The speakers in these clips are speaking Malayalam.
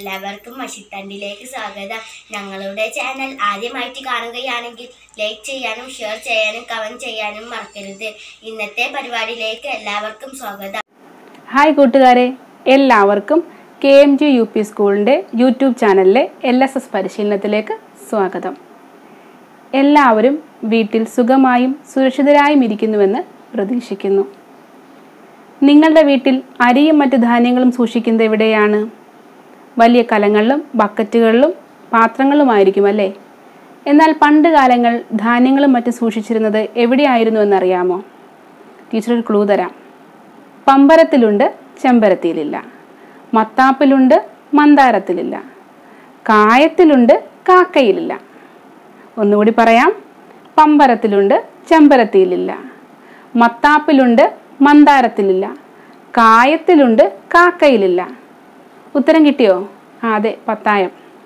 എല്ലാവർക്കും മഷിത്തണ്ടിലേക്ക് സ്വാഗതം ഞങ്ങളുടെ ചാനൽ ആദ്യമായിട്ട് കാണുകയാണെങ്കിൽ ലൈക്ക് ചെയ്യാനും ഷെയർ ചെയ്യാനും കമൻറ്റ് ചെയ്യാനും മറക്കരുത് ഇന്നത്തെ പരിപാടിയിലേക്ക് എല്ലാവർക്കും സ്വാഗതം ഹായ് കൂട്ടുകാരെ എല്ലാവർക്കും K M G U P സ്കൂളിൻ്റെ യൂട്യൂബ് ചാനലിലെ എൽ എസ് എസ് പരിശീലനത്തിലേക്ക് സ്വാഗതം എല്ലാവരും വീട്ടിൽ സുഖമായും സുരക്ഷിതരായും ഇരിക്കുന്നുവെന്ന് പ്രതീക്ഷിക്കുന്നു നിങ്ങളുടെ വീട്ടിൽ അരിയും മറ്റ് ധാന്യങ്ങളും സൂക്ഷിക്കുന്നത് എവിടെയാണ് വലിയ കലങ്ങളിലും ബക്കറ്റുകളിലും പാത്രങ്ങളുമായിരിക്കും അല്ലേ എന്നാൽ പണ്ട് കാലങ്ങൾ ധാന്യങ്ങളും മറ്റും സൂക്ഷിച്ചിരുന്നത് എവിടെയായിരുന്നു എന്നറിയാമോ ടീച്ചർ ഒരു ക്ലൂ തരാം പമ്പരത്തിലുണ്ട് ചെമ്പരത്തിയിലില്ല മത്താപ്പിലുണ്ട് മന്ദാരത്തിലില്ല കായത്തിലുണ്ട് കാക്കയിലില്ല ഒന്നുകൂടി പറയാം പമ്പരത്തിലുണ്ട് ചെമ്പരത്തിയിലില്ല മത്താപ്പിലുണ്ട് മന്ദാരത്തിലില്ല കായത്തിലുണ്ട് കാക്കയിലില്ല ഉത്തരം കിട്ടിയോ ആ അതെ പത്തായം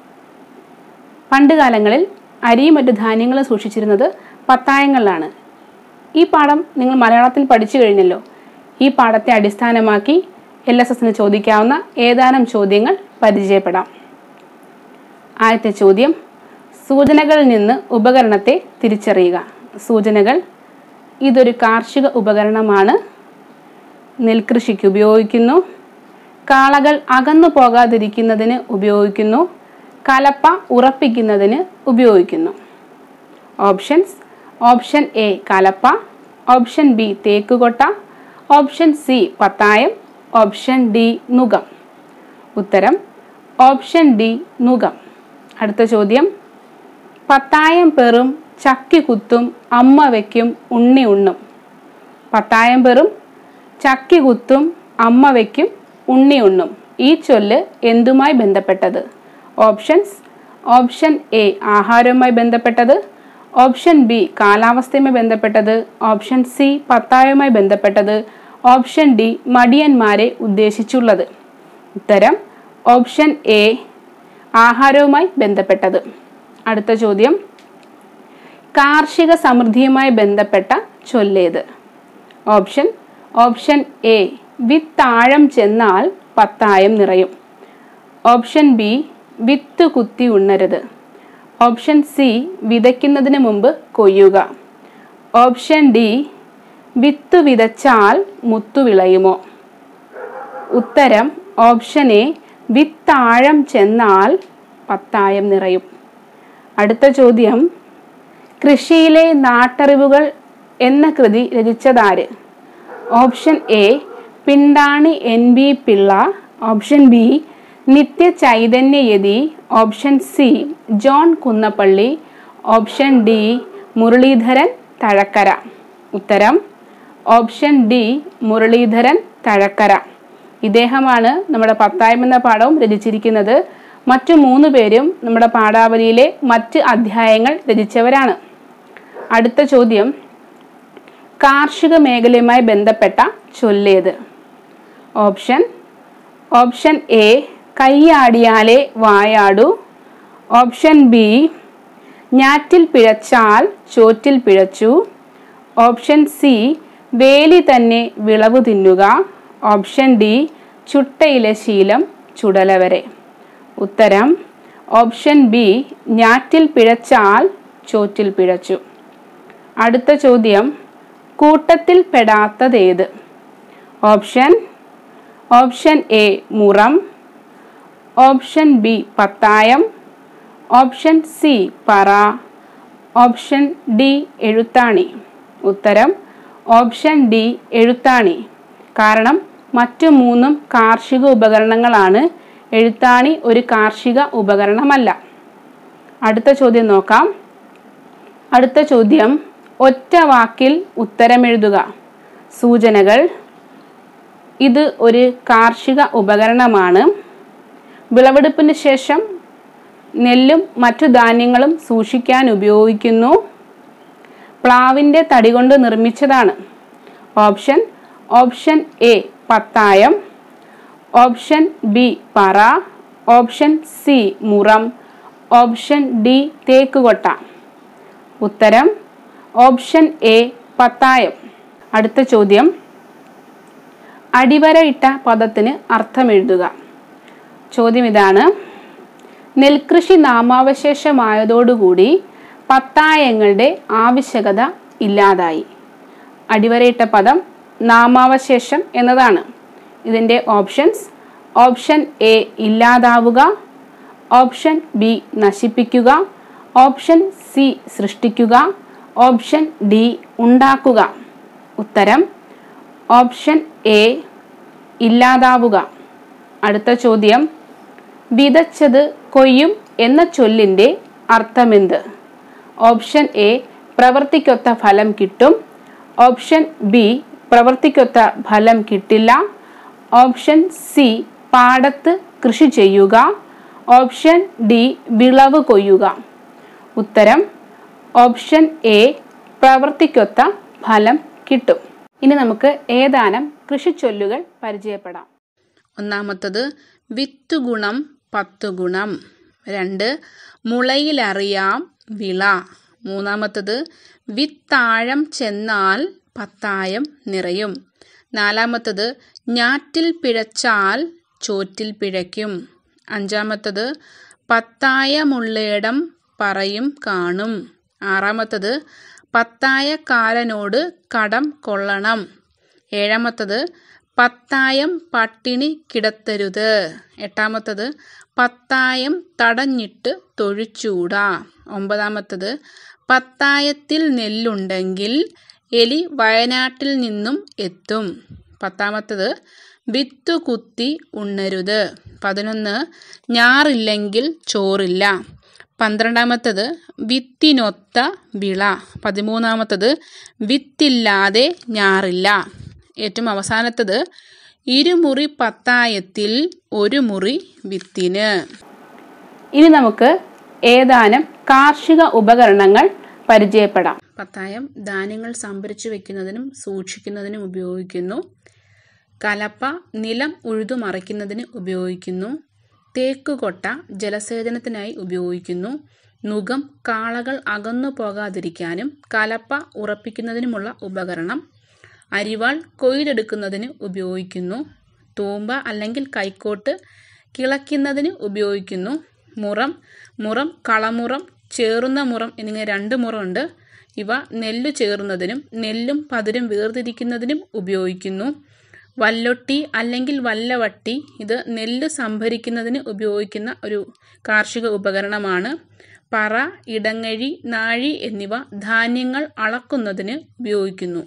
പണ്ട് കാലങ്ങളിൽ അരിയും മറ്റു ധാന്യങ്ങളും സൂക്ഷിച്ചിരുന്നത് പത്തായങ്ങളിലാണ് ഈ പാഠം നിങ്ങൾ മലയാളത്തിൽ പഠിച്ചു കഴിഞ്ഞല്ലോ ഈ പാഠത്തെ അടിസ്ഥാനമാക്കി എൽ എസ് എസിന് ചോദിക്കാവുന്ന ഏതാനും ചോദ്യങ്ങൾ പരിചയപ്പെടാം ആദ്യത്തെ ചോദ്യം സൂചനകളിൽ നിന്ന് ഉപകരണത്തെ തിരിച്ചറിയുക സൂചനകൾ ഇതൊരു കാർഷിക ഉപകരണമാണ് നെൽകൃഷിക്ക് ഉപയോഗിക്കുന്നു കാളകൾ അകന്നു പോകാതിരിക്കുന്നതിന് ഉപയോഗിക്കുന്നു കലപ്പ ഉറപ്പിക്കുന്നതിന് ഉപയോഗിക്കുന്നു ഓപ്ഷൻസ് ഓപ്ഷൻ എ കലപ്പ ഓപ്ഷൻ ബി തേക്കുകൊട്ട ഓപ്ഷൻ സി പത്തായം ഓപ്ഷൻ ഡി നുകം ഉത്തരം ഓപ്ഷൻ ഡി നുകം അടുത്ത ചോദ്യം പത്തായം പെറും ചക്കി കുത്തും അമ്മ വയ്ക്കും ഉണ്ണി ഉണ്ണും പത്തായം പെറും ചക്കി കുത്തും അമ്മ വയ്ക്കും ഉണ്ണി ഉണ്ണും ഈ ചൊല്ല് എന്തുമായി ബന്ധപ്പെട്ടത് ഓപ്ഷൻസ് ഓപ്ഷൻ എ ആഹാരവുമായി ബന്ധപ്പെട്ടത് ഓപ്ഷൻ ബി കാലാവസ്ഥയുമായി ബന്ധപ്പെട്ടത് ഓപ്ഷൻ സി പത്തായവുമായി ബന്ധപ്പെട്ടത് ഓപ്ഷൻ ഡി മടിയന്മാരെ ഉദ്ദേശിച്ചുള്ളത് ഉത്തരം ഓപ്ഷൻ എ ആഹാരവുമായി ബന്ധപ്പെട്ടത് അടുത്ത ചോദ്യം കാർഷിക സമൃദ്ധിയുമായി ബന്ധപ്പെട്ട ചൊല്ലേത് ഓപ്ഷൻ ഓപ്ഷൻ എ വിത്താഴം ചെന്നാൽ പത്തായം നിറയും ഓപ്ഷൻ ബി വിത്ത് കുത്തി ഉണ്ണരുത് ഓപ്ഷൻ സി വിതയ്ക്കുന്നതിന് മുമ്പ് കൊയ്യുക ഓപ്ഷൻ ഡി വിത്ത് വിതച്ചാൽ മുത്തു വിളയുമോ ഉത്തരം ഓപ്ഷൻ എ വിത്താഴം ചെന്നാൽ പത്തായം നിറയും അടുത്ത ചോദ്യം കൃഷിയിലെ നാട്ടറിവുകൾ എന്ന കൃതി രചിച്ചതാര് option A Pindani N B Pillai option B Nithya Chaitanya Yati option C John Kunnappally option D Muraleedharan Thazhakkara ഉത്തരം ഓപ്ഷൻ ഡി മുരളീധരൻ തഴക്കര ഇദ്ദേഹമാണ് നമ്മുടെ പത്തായം എന്ന പാഠവും രചിച്ചിരിക്കുന്നത് മറ്റു മൂന്ന് പേരും നമ്മുടെ പാഠാവലിയിലെ മറ്റ് അധ്യായങ്ങൾ രചിച്ചവരാണ് അടുത്ത ചോദ്യം കാർഷിക മേഖലയുമായി ബന്ധപ്പെട്ട ചൊല്ലേത് ഓപ്ഷൻ ഓപ്ഷൻ എ കൈയാടിയാലേ വായാടൂ ഓപ്ഷൻ ബി ഞാറ്റിൽ പിഴച്ചാൽ ചോറ്റിൽ പിഴച്ചു ഓപ്ഷൻ സി വേലി തന്നെ വിളവ് തിന്നുക ഓപ്ഷൻ ഡി ചുട്ടയിലെ ശീലം ചുടല വരെ ഉത്തരം ഓപ്ഷൻ ബി ഞാറ്റിൽ പിഴച്ചാൽ ചോറ്റിൽ പിഴച്ചു അടുത്ത ചോദ്യം കൂട്ടത്തിൽ പെടാത്തതേത് ഓപ്ഷൻ ഓപ്ഷൻ എ മുറം ഓപ്ഷൻ ബി പത്തായം ഓപ്ഷൻ സി പറ ഓപ്ഷൻ ഡി എഴുത്താണി ഉത്തരം ഓപ്ഷൻ ഡി എഴുത്താണി കാരണം മറ്റു മൂന്നും കാർഷിക ഉപകരണങ്ങളാണ് എഴുത്താണി ഒരു കാർഷിക ഉപകരണമല്ല അടുത്ത ചോദ്യം നോക്കാം അടുത്ത ചോദ്യം ഒറ്റ വാക്കിൽ ഉത്തരമെഴുതുക സൂചനകൾ ഇത് ഒരു കാർഷിക ഉപകരണമാണ് വിളവെടുപ്പിന് ശേഷം നെല്ലും മറ്റു ധാന്യങ്ങളും സൂക്ഷിക്കാൻ ഉപയോഗിക്കുന്നു പ്ലാവിൻ്റെ തടി കൊണ്ട് നിർമ്മിച്ചതാണ് ഓപ്ഷൻ ഓപ്ഷൻ എ പത്തായം ഓപ്ഷൻ ബി പറ ഓപ്ഷൻ സി മുറം ഓപ്ഷൻ ഡി തേക്കുകൊട്ട ഉത്തരം ഓപ്ഷൻ എ പത്തായം അടുത്ത ചോദ്യം അടിവര ഇട്ട പദത്തിന് അർത്ഥം എഴുതുക ചോദ്യം ഇതാണ് നെൽകൃഷി നാമാവശേഷമായതോടുകൂടി പത്തായങ്ങളുടെ ആവശ്യകത ഇല്ലാതായി അടിവരയിട്ട പദം നാമാവശേഷം എന്നതാണ് ഇതിൻ്റെ ഓപ്ഷൻസ് ഓപ്ഷൻ എ ഇല്ലാതാവുക ഓപ്ഷൻ ബി നശിപ്പിക്കുക ഓപ്ഷൻ സി സൃഷ്ടിക്കുക ഓപ്ഷൻ ഡി ഉണ്ടാക്കുക ഉത്തരം ഓപ്ഷൻ എ ഇല്ലാതാവുക അടുത്ത ചോദ്യം വിതച്ചത് കൊയ്യും എന്ന ചൊല്ലിൻ്റെ അർത്ഥമെന്ത് ഓപ്ഷൻ എ പ്രവർത്തിക്കൊത്ത ഫലം കിട്ടും ഓപ്ഷൻ ബി പ്രവർത്തിക്കൊത്ത ഫലം കിട്ടില്ല ഓപ്ഷൻ സി പാടത്ത് കൃഷി ചെയ്യുക ഓപ്ഷൻ ഡി വിളവ് കൊയ്യുക ഉത്തരം ഓപ്ഷൻ എ പ്രവർത്തിക്കൊത്ത ഫലം കിട്ടും ഇനി നമുക്ക് ഏതാനും കൃഷിച്ചൊല്ലുകൾ പരിചയപ്പെടാം ഒന്നാമത്തത് വിത്ത് ഗുണം പത്ത് ഗുണം രണ്ട് മുളയിലറിയാം വിള മൂന്നാമത്തത് വിത്താഴം ചെന്നാൽ പത്തായം നിറയും നാലാമത്തത് ഞാറ്റിൽ പിഴച്ചാൽ ചോറ്റിൽ പിഴയ്ക്കും അഞ്ചാമത്തത് പത്തായമുള്ളയിടം പറയും കാണും ആറാമത്തത് പത്തായക്കാരനോട് കടം കൊള്ളണം ഏഴാമത്തത് പത്തായം പട്ടിണി കിടത്തരുത് എട്ടാമത്തത് പത്തായം തടഞ്ഞിട്ട് തൊഴിച്ചൂടാ ഒമ്പതാമത്തത് പത്തായത്തിൽ നെല്ലുണ്ടെങ്കിൽ എലി വയനാട്ടിൽ നിന്നും എത്തും പത്താമത്തത് വിത്തു കുത്തി ഉണ്ണരുത് പതിനൊന്ന് ഞാറില്ലെങ്കിൽ ചോറില്ല പന്ത്രണ്ടാമത്തത് വിത്തിനൊത്ത വിള പതിമൂന്നാമത്തത് വിത്തില്ലാതെ ഞാറില്ല ഏറ്റവും അവസാനത്തത് ഇരുമുറി പത്തായത്തിൽ ഒരു മുറി വിത്തിന് ഇനി നമുക്ക് ഏതാനും കാർഷിക ഉപകരണങ്ങൾ പരിചയപ്പെടാം പത്തായം ധാന്യങ്ങൾ സംഭരിച്ചു വെക്കുന്നതിനും സൂക്ഷിക്കുന്നതിനും ഉപയോഗിക്കുന്നു കലപ്പ നിലം ഉഴുതുമറിക്കുന്നതിന് ഉപയോഗിക്കുന്നു തേക്കുകൊട്ട ജലസേചനത്തിനായി ഉപയോഗിക്കുന്നു നുകം കാളകൾ അകന്നു പോകാതിരിക്കാനും കലപ്പ ഉറപ്പിക്കുന്നതിനുമുള്ള ഉപകരണം അരിവാൾ കൊയ്തെടുക്കുന്നതിന് ഉപയോഗിക്കുന്നു തൂമ്പ അല്ലെങ്കിൽ കൈക്കോട്ട് കിളയ്ക്കുന്നതിന് ഉപയോഗിക്കുന്നു മുറം മുറം കളമുറം ചേറുന്ന മുറം എന്നിങ്ങനെ രണ്ട് മുറമുണ്ട് ഇവ നെല്ല് ചേറുന്നതിനും നെല്ലും പതിരും വേർതിരിക്കുന്നതിനും ഉപയോഗിക്കുന്നു വല്ലൊട്ടി അല്ലെങ്കിൽ വല്ലവട്ടി ഇത് നെല്ല് സംഭരിക്കുന്നതിന് ഉപയോഗിക്കുന്ന ഒരു കാർഷിക ഉപകരണമാണ് പറ ഇടങ്ങഴി നാഴി എന്നിവ ധാന്യങ്ങൾ അളക്കുന്നതിന് ഉപയോഗിക്കുന്നു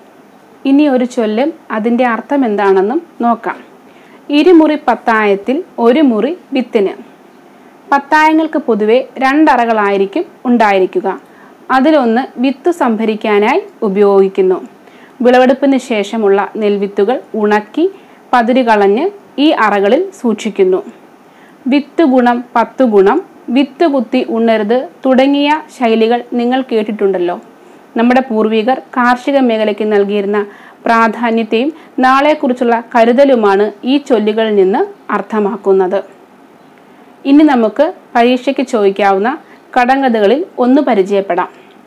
ഇനി ഒരു ചൊല്ലും അതിൻ്റെ അർത്ഥം എന്താണെന്നും നോക്കാം ഇരുമുറി പത്തായത്തിൽ ഒരു മുറി വിത്തിന് പത്തായങ്ങൾക്ക് പൊതുവെ രണ്ടറകളായിരിക്കും ഉണ്ടായിരിക്കുക അതിലൊന്ന് വിത്ത് സംഭരിക്കാനായി ഉപയോഗിക്കുന്നു വിളവെടുപ്പിന് ശേഷമുള്ള നെൽവിത്തുകൾ ഉണക്കി പതിര് കളഞ്ഞ് ഈ അറകളിൽ സൂക്ഷിക്കുന്നു വിത്ത് ഗുണം പത്തു ഗുണം വിത്ത് കുത്തി ഉണ്ണരുത് തുടങ്ങിയ ശൈലികൾ നിങ്ങൾ കേട്ടിട്ടുണ്ടല്ലോ നമ്മുടെ പൂർവികർ കാർഷിക മേഖലയ്ക്ക് നൽകിയിരുന്ന പ്രാധാന്യത്തെയും നാളെക്കുറിച്ചുള്ള കരുതലുമാണ് ഈ ചൊല്ലുകളിൽ നിന്ന് അർത്ഥമാക്കുന്നത് ഇനി നമുക്ക് പരീക്ഷയ്ക്ക് ചോദിക്കാവുന്ന കടങ്കഥകളിൽ ഒന്ന് പരിചയപ്പെടാം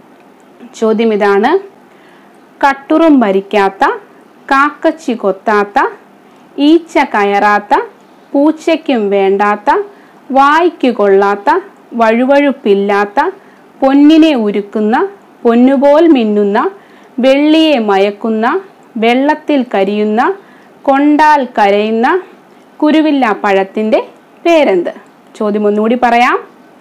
ചോദ്യം ഇതാണ് കട്ടുറും ഭരിക്കാത്ത കാക്കച്ചി കൊത്താത്ത ഈച്ച കയറാത്ത പൂച്ചയ്ക്കും വേണ്ടാത്ത വായ്ക്ക് കൊള്ളാത്ത വഴുവഴുപ്പില്ലാത്ത പൊന്നിനെ ഉരുക്കുന്ന പൊന്നുപോൽ മിന്നുന്ന വെള്ളിയെ മയക്കുന്ന വെള്ളത്തിൽ കരിയുന്ന കൊണ്ടാൽ കരയുന്ന കുരുവില്ല പഴത്തിൻ്റെ പേരെന്ത് ചോദ്യം ഒന്നുകൂടി പറയാം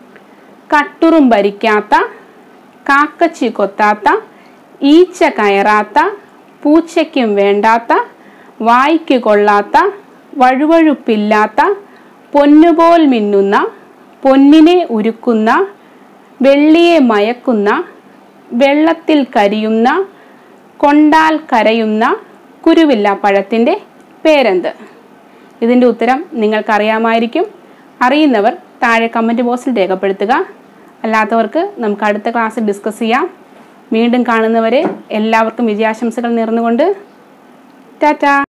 കട്ടുറും ഭരിക്കാത്ത കാക്കച്ചി കൊത്താത്ത ഈച്ച കയറാത്ത പൂച്ചയ്ക്കും വേണ്ടാത്ത വായ്ക്ക് കൊള്ളാത്ത വഴുവഴുപ്പില്ലാത്ത പൊന്നുപോൽ മിന്നുന്ന പൊന്നിനെ ഉരുക്കുന്ന വെള്ളിയെ മയക്കുന്ന വെള്ളത്തിൽ കരിയുന്ന കൊണ്ടാൽ കരയുന്ന കുരുവില്ല പഴത്തിൻ്റെ പേരെന്ത് ഇതിൻ്റെ ഉത്തരം നിങ്ങൾക്കറിയാമായിരിക്കും അറിയുന്നവർ താഴെ കമൻറ്റ് ബോക്സിൽ രേഖപ്പെടുത്തുക അല്ലാത്തവർക്ക് നമുക്ക് അടുത്ത ക്ലാസ്സിൽ ഡിസ്കസ് ചെയ്യാം വീണ്ടും കാണുന്നവരെ എല്ലാവർക്കും വിജയാശംസകൾ നേർന്നുകൊണ്ട് ടാറ്റാ